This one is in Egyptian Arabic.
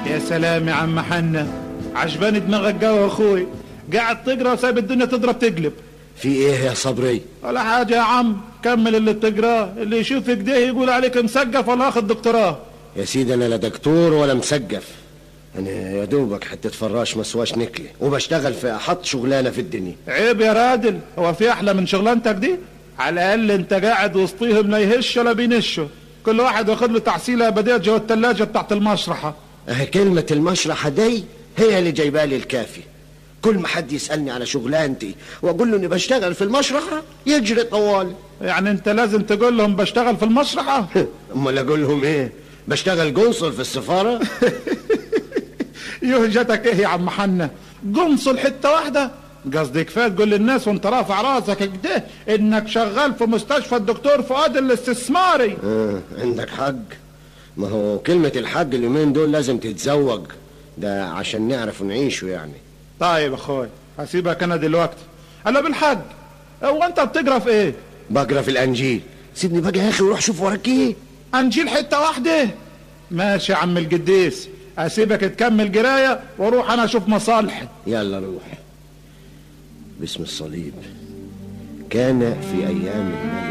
يا سلام يا عم حنا عجباني دماغك جو يا اخوي قاعد تقرا وسايب الدنيا تضرب تقلب في ايه يا صبري ولا حاجة يا عم كمل اللي بتقراه اللي يشوفك ده يقول عليك مسقف ولا اخد دكتوراه يا سيدي انا لا دكتور ولا مسقف انا يا دوبك حتة فراش مسواش نكلي وبشتغل في احط شغلانه في الدنيا عيب يا رادل هو في احلى من شغلانتك دي على الاقل انت قاعد وسطيهم لا يهش ولا بينشوا كل واحد واخد له تحصيله بديه جوه التلاجة بتاعت المشرحة اه كلمة المشرحة دي هي اللي جايبالي الكافي كل ما حد يسألني على شغلانتي واقول له اني بشتغل في المشرحة يجري طوال يعني انت لازم تقول لهم بشتغل في المشرحة امال اقول لهم ايه بشتغل قنصل في السفارة يهجتك ايه يا عم حنا قنصل حتة واحدة قصدي كفايه تقول للناس وانت رافع راسك كده انك شغال في مستشفى الدكتور فؤاد الاستثماري اه عندك حق ما هو كلمة الحق اليومين دول لازم تتزوج ده عشان نعرف نعيشه يعني طيب اخوي هسيبك انا دلوقتي انا بالحق هو انت بتقرا في ايه بقرا في الانجيل سيبني بقى يا اخي وروح شوف وراك ايه انجيل حته واحده ماشي يا عم القديس اسيبك تكمل قرايه واروح انا اشوف مصالحي يلا روح باسم الصليب كان في ايام الملك